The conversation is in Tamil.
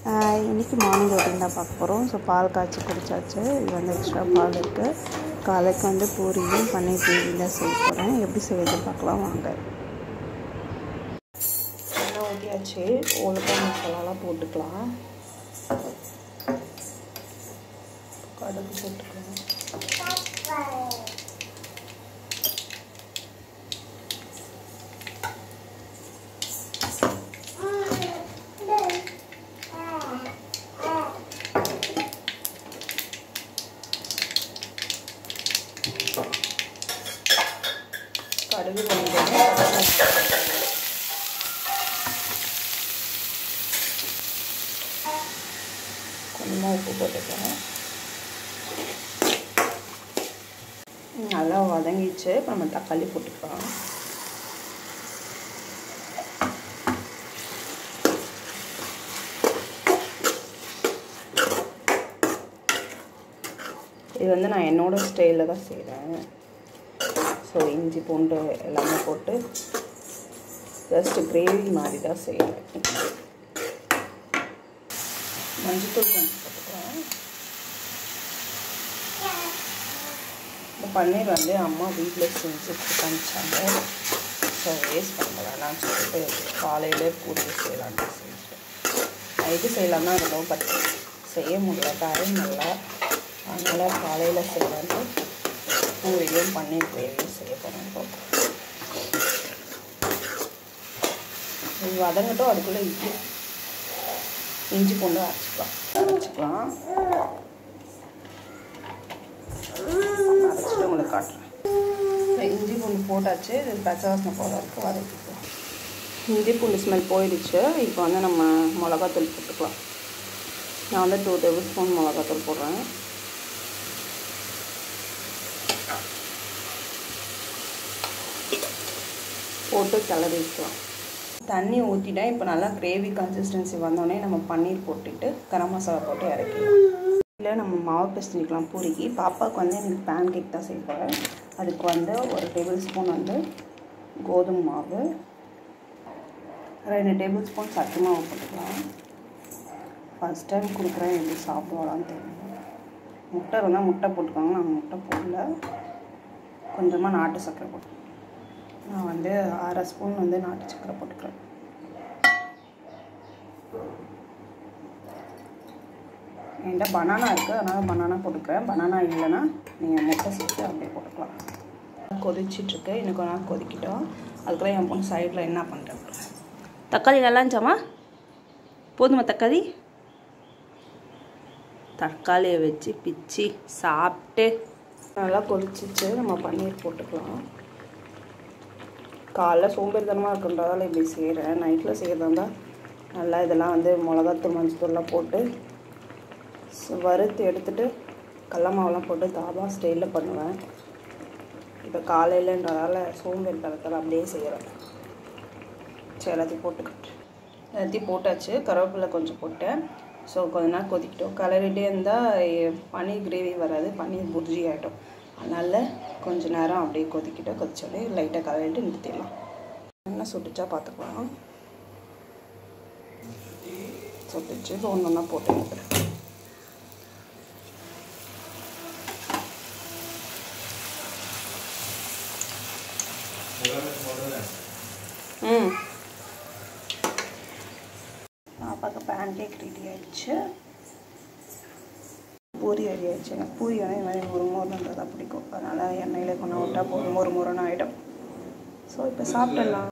இன்றைக்கி மார்னிங் ரொட்டீன் தான் பார்க்க போகிறோம் ஸோ பால் காய்ச்சி குடிச்சாச்சு இது வந்து எக்ஸ்ட்ரா பால் இருக்குது காலைக்கு வந்து பூரியும் பன்னீர் கிரேவி தான் செய்ய போகிறேன் எப்படி செய்யறது பார்க்கலாம் வாங்க எண்ணெய் ஊற்றியாச்சு ஒழுக்கா மசாலாலாம் போட்டுக்கலாம் கடுகு போட்டுக்கலாம் கடுகு கொஞ்சம் கொஞ்சமாக உப்பு போட்டுக்கலாம் நல்லா வதங்கிச்சு இப்போ நம்ம தக்காளி போட்டுக்கலாம் இது வந்து நான் என்னோடய ஸ்டைலில் தான் செய்கிறேன் ஸோ இஞ்சி பூண்டு எல்லாமே போட்டு ஜஸ்ட்டு கிரேவி மாதிரி தான் செய்கிறேன் மஞ்சத்தூள் கொஞ்சம் போட்டுக்கிறேன் இந்த பன்னீர் வந்து அம்மா வீட்டில் செஞ்சு காமிச்சாங்க ஸோ வேஸ்ட் பண்ண வேணாம்னு சொல்லிட்டு காலையிலே பூரி செய்யலாம்னு செஞ்சேன் நைட்டு செய்யலாம்னா இருந்தோம் பட் செய்ய முடியல டைம் நல்லா அதனால் காலையில் செய்யலான்ட்டு பூரியும் பன்னீர் கிரேவியும் செய்ய போகிறேன் இப்போ இது வதங்கட்டும் அதுக்குள்ளே இட்லி இஞ்சி பூண்டு அரைச்சிக்கலாம் அரைச்சிக்கலாம் அரைச்சிட்டு உங்களுக்கு காட்டுறேன் இஞ்சி பூண்டு போட்டாச்சு இது பச்சை வாசனை போகிற வரைக்கும் வதக்கிக்கலாம் இஞ்சி பூண்டு ஸ்மெல் போயிடுச்சு இப்போ வந்து நம்ம மிளகாத்தூள் போட்டுக்கலாம் நான் வந்து டூ டேபிள் ஸ்பூன் மிளகாத்தூள் போடுறேன் போட்டு கிளறி வைக்கலாம் தண்ணி ஊற்றிட்டேன் இப்போ நல்லா கிரேவி கன்சிஸ்டன்சி வந்தோடனே நம்ம பன்னீர் போட்டுட்டு கரம் மசாலா போட்டு இறக்கிடலாம் இல்லை நம்ம மாவு பிசைஞ்சிக்கலாம் பூரிக்கு பாப்பாவுக்கு வந்து எனக்கு பேன் கேக் தான் செய்ய போகிறேன் அதுக்கு வந்து ஒரு டேபிள் ஸ்பூன் வந்து கோதுமை மாவு ரெண்டு டேபிள் ஸ்பூன் சத்து மாவு போட்டுக்கலாம் ஃபஸ்ட் டைம் கொடுக்குறேன் எப்படி சாப்பிடுவாளான்னு தெரியல முட்டை இருந்தால் முட்டை போட்டுக்கோங்க நான் முட்டை போடல கொஞ்சமாக நாட்டு சர்க்கரை போட்டு நான் வந்து அரை ஸ்பூன் வந்து நாட்டு சக்கரை போட்டுக்கிறேன் என்கிட்ட பனானா இருக்குது அதனால் பனானா போட்டுக்கிறேன் பனானா இல்லைன்னா நீங்கள் முட்டை சேர்த்து அப்படியே போட்டுக்கலாம் கொதிச்சிட்ருக்கு இன்னும் கொஞ்ச நேரம் கொதிக்கிட்டோம் அதுக்குள்ளே என் பொண்ணு சைடில் என்ன பண்ணுறேன் தக்காளி நல்லா இருந்துச்சாமா போதுமா தக்காளி தக்காளியை வச்சு பிச்சு சாப்பிட்டு நல்லா கொதிச்சிச்சு நம்ம பன்னீர் போட்டுக்கலாம் காலைல சோம்பேறித்தனமாக இருக்குன்றதால இப்படி செய்கிறேன் நைட்டில் செய்கிறதா இருந்தால் நல்லா இதெல்லாம் வந்து மிளகாத்தூள் மஞ்சத்தூள்லாம் போட்டு வறுத்து எடுத்துட்டு கடல மாவுலாம் போட்டு தாபா ஸ்டைலில் பண்ணுவேன் இப்போ காலையிலன்றதால சோம்பேறி தரத்தில் அப்படியே செய்கிறேன் சரி எல்லாத்தையும் போட்டுக்கிட்டு எல்லாத்தையும் போட்டாச்சு கருவேப்பிலை கொஞ்சம் போட்டேன் ஸோ கொஞ்ச நேரம் கொதிக்கிட்டோம் கலரிட்டே இருந்தால் பன்னீர் கிரேவி வராது பன்னீர் புர்ஜி ஆகிட்டோம் அதனால் கொஞ்ச நேரம் அப்படியே கொதிக்கிட்டோம் கொதிச்சோடனே லைட்டாக கலரிட்டு நிறுத்திடலாம் என்ன சுட்டுச்சா பார்த்துக்கலாம் சுட்டுச்சு இப்போ ஒன்று ஒன்றா போட்டு வைக்கிறேன் ம் பாப்பாக்கு பேன் கேக் ரெடி ஆயிடுச்சு பூரி ரெடி ஆயிடுச்சு எனக்கு பூரி வந்து இந்த மாதிரி மொறு மொறுன்றது தான் பிடிக்கும் அதனால் எண்ணெயில் கொண்டு விட்டால் போதும் மொறு மொறுன்னு ஆகிடும் ஸோ இப்போ சாப்பிட்டுடலாம்